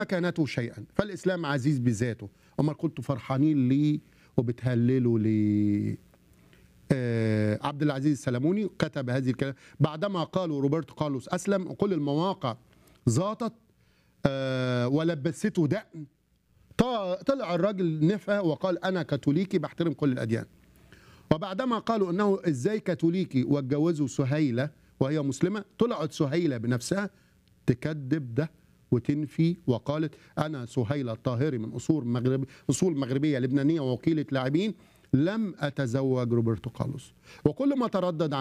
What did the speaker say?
كانته شيئا فالإسلام عزيز بذاته أما قلت فرحانين ليه وبتهللوا ليه آه، عبد العزيز السلموني كتب هذه الكلام بعدما قالوا روبرتو كارلوس أسلم وكل المواقع ذاطت آه، ولبسته دقن طا- طلع الراجل نفى وقال أنا كاثوليكي بحترم كل الأديان وبعدما قالوا انه ازاي كاثوليكي واتجوزوا سهيله وهي مسلمه طلعت سهيله بنفسها تكذب ده وتنفي وقالت انا سهيله الطاهري من اصول مغرب اصول مغربيه لبنانيه ووكيله لاعبين لم اتزوج روبرتو كارلوس وكل ما تردد عن